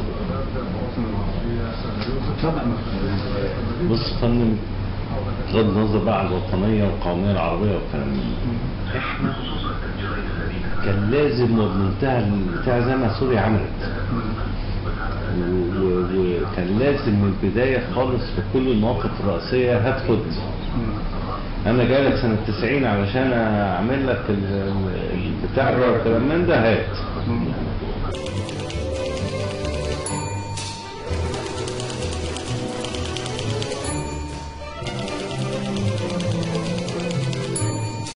بص يا فندم بغض النظر بقى عن الوطنيه والقوميه العربيه والكلام ده احنا كان لازم وبمنتهى البتاع زي ما سوريا عملت و- و- وكان لازم من البدايه خالص في كل المواقف الرئيسيه هتاخد انا جاي لك سنه 90 علشان اعمل لك ال- ال- البتاع ده والكلام من ده هات